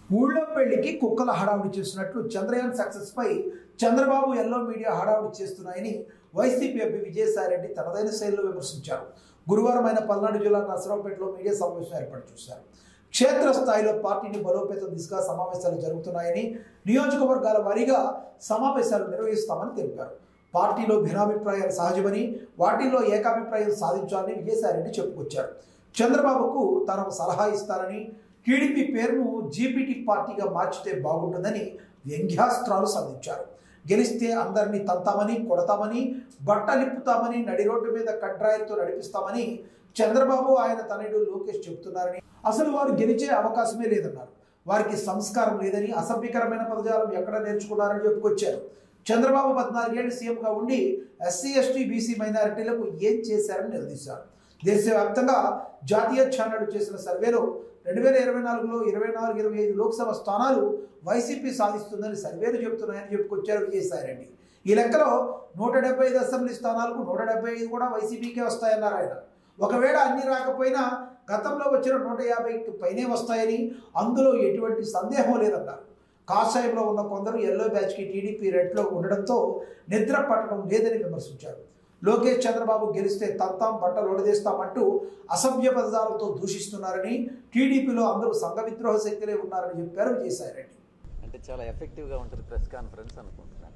ఊళ్ళో పెళ్లికి కుక్కల హడావుడి చేస్తున్నట్లు చంద్రయాన్ సక్సెస్ పై చంద్రబాబు ఎల్లో మీడియా హడావుడి చేస్తున్నాయని వైసీపీ ఎంపీ విజయసాయిరెడ్డి తనదైన శైలిలో విమర్శించారు గురువారం ఆయన పల్నాడు జిల్లా నర్సరావుపేటలో మీడియా సమావేశం ఏర్పాటు చేశారు క్షేత్రస్థాయిలో పార్టీని బలోపేతం దిశగా సమావేశాలు జరుగుతున్నాయని నియోజకవర్గాల వారీగా సమావేశాలు నిర్వహిస్తామని తెలిపారు పార్టీలో భిన్నాభిప్రాయాలు సహజమని వాటిల్లో ఏకాభిప్రాయం సాధించాలని విజయసాయిరెడ్డి చెప్పుకొచ్చారు చంద్రబాబుకు తాను సలహా ఇస్తానని టీడీపీ పేరును జీపీటీ పార్టీగా మార్చితే బాగుంటుందని వ్యంగ్యాస్త్రాలు సంధించారు గెలిస్తే అందరినీ తంతామని కొడతామని బట్టలిప్పుతామని నడి రోడ్డు మీద కడ్రాయలతో నడిపిస్తామని చంద్రబాబు ఆయన తనయుడు లోకేష్ చెబుతున్నారని అసలు వారు గెలిచే అవకాశమే లేదన్నారు వారికి సంస్కారం లేదని అసభ్యకరమైన పదజాలం ఎక్కడ నేర్చుకున్నారని చెప్పుకొచ్చారు చంద్రబాబు పద్నాలుగేళ్లు సీఎంగా ఉండి ఎస్సీ ఎస్టీ బీసీ మైనారిటీలకు ఏం చేశారని నిలదీశారు దేశవ్యాప్తంగా జాతీయ ఛానళ్లు చేసిన సర్వేలో రెండు వేల ఇరవై నాలుగులో ఇరవై నాలుగు ఇరవై ఐదు లోక్సభ స్థానాలు వైసీపీ సాధిస్తుందని సర్వేలు చెబుతున్నాయని చెప్పుకొచ్చారు విజయసాయిరెడ్డి ఈ లెక్కలో నూట డెబ్బై ఐదు అసెంబ్లీ స్థానాలకు నూట డెబ్బై ఐదు కూడా వైసీపీకే వస్తాయన్నారు ఆయన ఒకవేళ అన్ని రాకపోయినా గతంలో వచ్చిన నూట యాభైకి పైనే వస్తాయని అందులో ఎటువంటి సందేహం లేదన్నారు కాషాయంలో ఉన్న కొందరు ఎల్లో బ్యాచ్కి టీడీపీ రెడ్లో ఉండడంతో నిద్ర పట్టడం లేదని విమర్శించారు లోకేష్ చంద్రబాబు గెలిస్తే తంతాం బట్టలు ఒడదీస్తామంటూ అసభ్య పదాలతో దూషిస్తున్నారని టీడీపీలో అందరూ సంఘ విద్రోహ శక్తులే ఉన్నారని చెప్పారు విజయసాయిరెడ్డి అంటే చాలా ఎఫెక్టివ్గా ఉంటుంది ప్రెస్ కాన్ఫరెన్స్ అనుకుంటున్నాను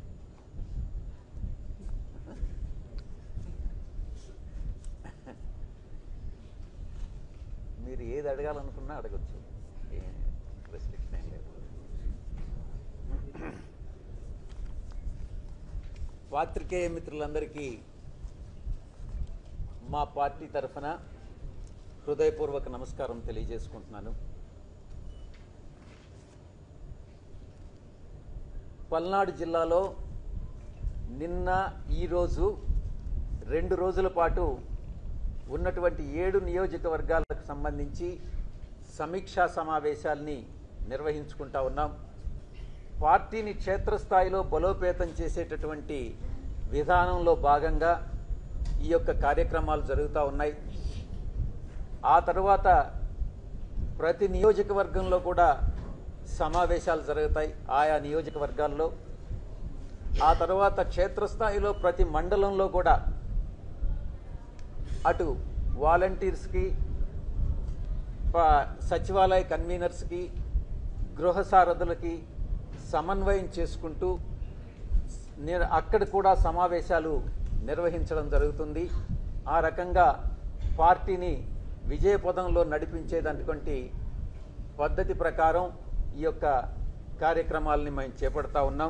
మీరు ఏది అడగాలనుకున్నా అడగచ్చు రెస్ట్రిక్షన్ ఏం లేదు పాత్రికేయ మిత్రులందరికీ మా పార్టీ తరఫున హృదయపూర్వక నమస్కారం తెలియజేసుకుంటున్నాను పల్నాడు జిల్లాలో నిన్న ఈరోజు రెండు రోజుల పాటు ఉన్నటువంటి ఏడు నియోజకవర్గాలకు సంబంధించి సమీక్షా సమావేశాల్ని నిర్వహించుకుంటా ఉన్నాం పార్టీని క్షేత్రస్థాయిలో బలోపేతం చేసేటటువంటి విధానంలో భాగంగా ఈ యొక్క కార్యక్రమాలు జరుగుతూ ఉన్నాయి ఆ తర్వాత ప్రతి నియోజకవర్గంలో కూడా సమావేశాలు జరుగుతాయి ఆయా నియోజకవర్గాల్లో ఆ తర్వాత క్షేత్రస్థాయిలో ప్రతి మండలంలో కూడా అటు వాలంటీర్స్కి ప- సచివాలయ కన్వీనర్స్కి గృహ సారథులకి సమన్వయం చేసుకుంటూ నిర్- అక్కడ కూడా సమావేశాలు నిర్వహించడం జరుగుతుంది ఆ రకంగా పార్టీని విజయపదంలో నడిపించేటటువంటి పద్ధతి ప్రకారం ఈ యొక్క కార్యక్రమాలని మేము చేపడతా ఉన్నాం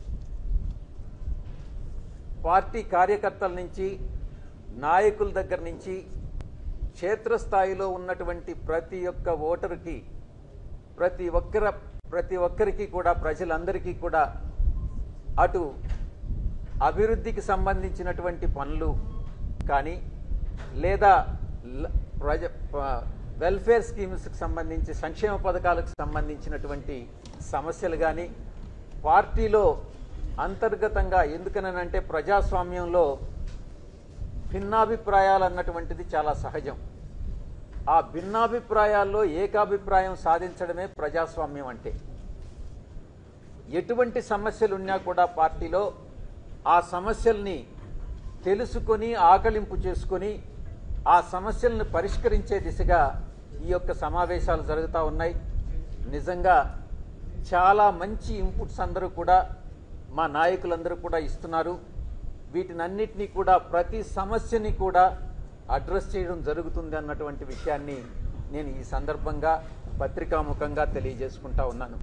పార్టీ కార్యకర్తల నుంచి నాయకుల దగ్గర నుంచి క్షేత్రస్థాయిలో ఉన్నటువంటి ప్రతి ఒక్క ఓటరుకి ప్రతి ఒక్కర ప్రతి ఒక్కరికి కూడా ప్రజలందరికీ కూడా అటు అభివృద్ధికి సంబంధించినటువంటి పనులు కానీ లేదా ల- ప్రజ ప- వెల్ఫేర్ స్కీమ్స్కి సంబంధించి సంక్షేమ పథకాలకు సంబంధించినటువంటి సమస్యలు కానీ పార్టీలో అంతర్గతంగా ఎందుకనంటే ప్రజాస్వామ్యంలో భిన్నాభిప్రాయాలు అన్నటువంటిది చాలా సహజం ఆ భిన్నాభిప్రాయాల్లో ఏకాభిప్రాయం సాధించడమే ప్రజాస్వామ్యం అంటే ఎటువంటి సమస్యలు ఉన్నా కూడా పార్టీలో ఆ సమస్యల్ని తెలుసుకొని ఆకలింపు చేసుకొని ఆ సమస్యలను పరిష్కరించే దిశగా ఈ యొక్క సమావేశాలు జరుగుతూ ఉన్నాయి నిజంగా చాలా మంచి ఇన్పుట్స్ అందరూ కూడా మా నాయకులందరూ కూడా ఇస్తున్నారు వీటినన్నిటినీ కూడా ప్రతి సమస్యని కూడా అడ్రస్ చేయడం జరుగుతుంది అన్నటువంటి విషయాన్ని నేను ఈ సందర్భంగా పత్రికాముఖంగా తెలియజేసుకుంటా ఉన్నాను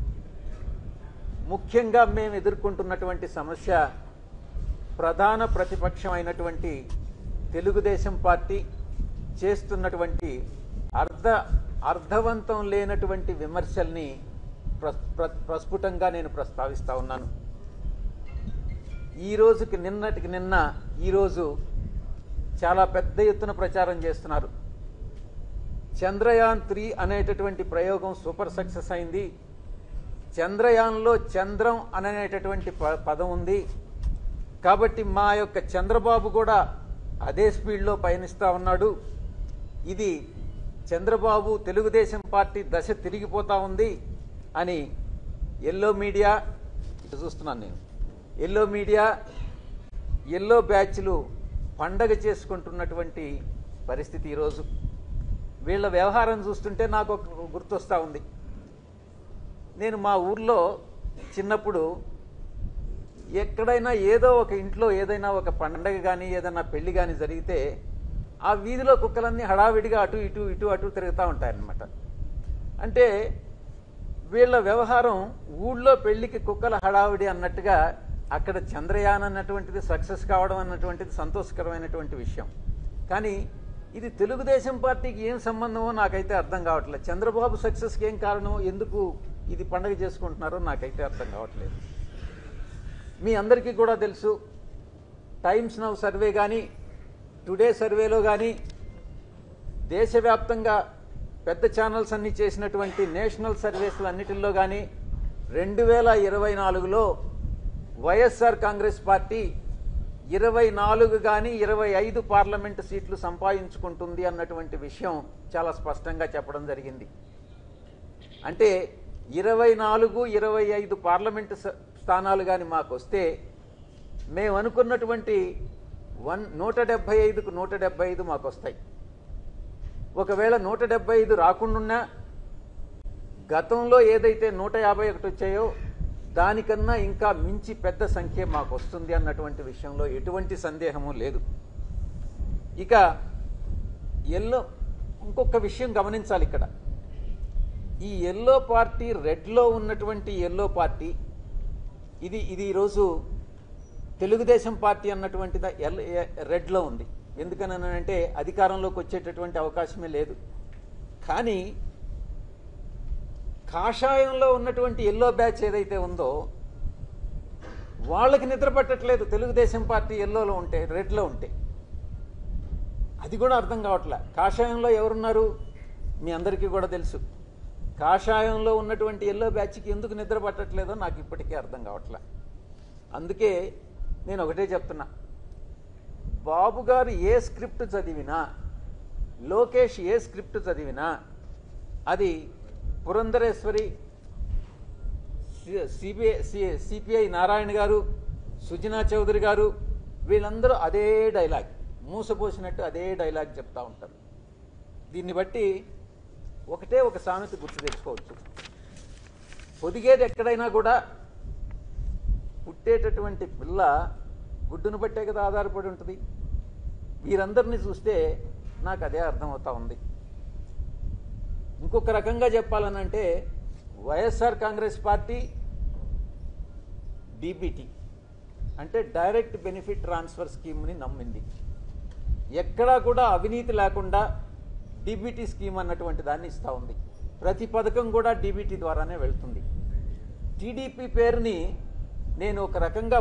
ముఖ్యంగా మేము ఎదుర్కొంటున్నటువంటి సమస్య ప్రధాన ప్రతిపక్షం అయినటువంటి తెలుగుదేశం పార్టీ చేస్తున్నటువంటి అర్ధ అర్థవంతం లేనటువంటి విమర్శల్ని ప్రస్- ప్ర- ప్రస్ఫుటంగా నేను ప్రస్తావిస్తా ఉన్నాను ఈ రోజుకి నిన్నటికి నిన్న ఈరోజు చాలా పెద్ద ఎత్తున ప్రచారం చేస్తున్నారు చంద్రయాన్ త్రీ అనేటటువంటి ప్రయోగం సూపర్ సక్సెస్ అయింది చంద్రయాన్లో చంద్రం అనేటటువంటి ప- పదం ఉంది కాబట్టి మా యొక్క చంద్రబాబు కూడా అదే స్పీడ్లో పయనిస్తూ ఉన్నాడు ఇది చంద్రబాబు తెలుగుదేశం పార్టీ దశ తిరిగిపోతా ఉంది అని ఎల్లో మీడియా ఇటు చూస్తున్నాను నేను ఎల్లో మీడియా ఎల్లో బ్యాచ్లు పండగ చేసుకుంటున్నటువంటి పరిస్థితి ఈరోజు వీళ్ళ వ్యవహారం చూస్తుంటే నాకు ఒక గుర్తొస్తూ ఉంది నేను మా ఊర్లో చిన్నప్పుడు ఎక్కడైనా ఏదో ఒక ఇంట్లో ఏదైనా ఒక పండగ కానీ ఏదైనా పెళ్లి కానీ జరిగితే ఆ వీధిలో కుక్కలన్నీ హడావిడిగా అటు ఇటు ఇటు అటు తిరుగుతూ ఉంటాయన్నమాట అంటే వీళ్ళ వ్యవహారం ఊళ్ళో పెళ్లికి కుక్కల హడావిడి అన్నట్టుగా అక్కడ చంద్రయాన్ అన్నటువంటిది సక్సెస్ కావడం అన్నటువంటిది సంతోషకరమైనటువంటి విషయం కానీ ఇది తెలుగుదేశం పార్టీకి ఏం సంబంధమో నాకైతే అర్థం కావట్లేదు చంద్రబాబు సక్సెస్కి ఏం కారణం ఎందుకు ఇది పండగ చేసుకుంటున్నారో నాకైతే అర్థం కావట్లేదు మీ అందరికీ కూడా తెలుసు టైమ్స్ నవ్ సర్వే కానీ టుడే సర్వేలో కానీ దేశవ్యాప్తంగా పెద్ద ఛానల్స్ అన్ని చేసినటువంటి నేషనల్ సర్వీసులు అన్నిటిల్లో కానీ రెండు వేల ఇరవై నాలుగులో వైఎస్ఆర్ కాంగ్రెస్ పార్టీ ఇరవై నాలుగు కానీ ఇరవై ఐదు పార్లమెంటు సీట్లు సంపాదించుకుంటుంది అన్నటువంటి విషయం చాలా స్పష్టంగా చెప్పడం జరిగింది అంటే ఇరవై నాలుగు ఇరవై ఐదు పార్లమెంటు స- స్థానాలు కానీ మాకు వస్తే మేము అనుకున్నటువంటి వన్ నూట డెబ్బై ఐదుకు నూట డెబ్బై ఐదు మాకు వస్తాయి ఒకవేళ నూట డెబ్బై ఐదు రాకుండా గతంలో ఏదైతే నూట యాభై ఒకటి వచ్చాయో దానికన్నా ఇంకా మించి పెద్ద సంఖ్య మాకు వస్తుంది అన్నటువంటి విషయంలో ఎటువంటి సందేహము లేదు ఇక ఎల్లో ఇంకొక విషయం గమనించాలి ఇక్కడ ఈ ఎల్లో పార్టీ రెడ్లో ఉన్నటువంటి ఎల్లో పార్టీ ఇది ఇది ఈరోజు తెలుగుదేశం పార్టీ అన్నటువంటిది ఎల్ ఎ- రెడ్లో ఉంది ఎందుకనంటే అధికారంలోకి వచ్చేటటువంటి అవకాశమే లేదు కానీ కాషాయంలో ఉన్నటువంటి ఎల్లో బ్యాచ్ ఏదైతే ఉందో వాళ్ళకి నిద్ర పట్టట్లేదు తెలుగుదేశం పార్టీ ఎల్లోలో ఉంటే రెడ్లో ఉంటే అది కూడా అర్థం కావట్లే కాషాయంలో ఎవరున్నారు మీ అందరికీ కూడా తెలుసు కాషాయంలో ఉన్నటువంటి ఎల్లో బ్యాచ్కి ఎందుకు నిద్ర పట్టట్లేదో నాకు ఇప్పటికీ అర్థం కావట్లే అందుకే నేను ఒకటే చెప్తున్నా బాబు గారు ఏ స్క్రిప్ట్ చదివినా లోకేష్ ఏ స్క్రిప్ట్ చదివినా అది పురంధరేశ్వరి సిబిఐ సిపిఐ నారాయణ గారు సుజనా చౌదరి గారు వీళ్ళందరూ అదే డైలాగ్ మూసపోసినట్టు అదే డైలాగ్ చెప్తా ఉంటారు దీన్ని బట్టి ఒకటే ఒక సామెత గుర్తు తెచ్చుకోవచ్చు పొదిగేది ఎక్కడైనా కూడా పుట్టేటటువంటి పిల్ల గుడ్డును బట్టే కదా ఆధారపడి ఉంటుంది వీరందరినీ చూస్తే నాకు అదే అర్థమవుతా ఉంది ఇంకొక రకంగా చెప్పాలనంటే వైఎస్ఆర్ కాంగ్రెస్ పార్టీ డీబీటీ అంటే డైరెక్ట్ బెనిఫిట్ ట్రాన్స్ఫర్ స్కీమ్ని నమ్మింది ఎక్కడా కూడా అవినీతి లేకుండా డీబీటీ స్కీమ్ అన్నటువంటి దాన్ని ఇస్తూ ఉంది ప్రతి పథకం కూడా డీబీటీ ద్వారానే వెళ్తుంది టీడీపీ పేరుని నేను ఒక రకంగా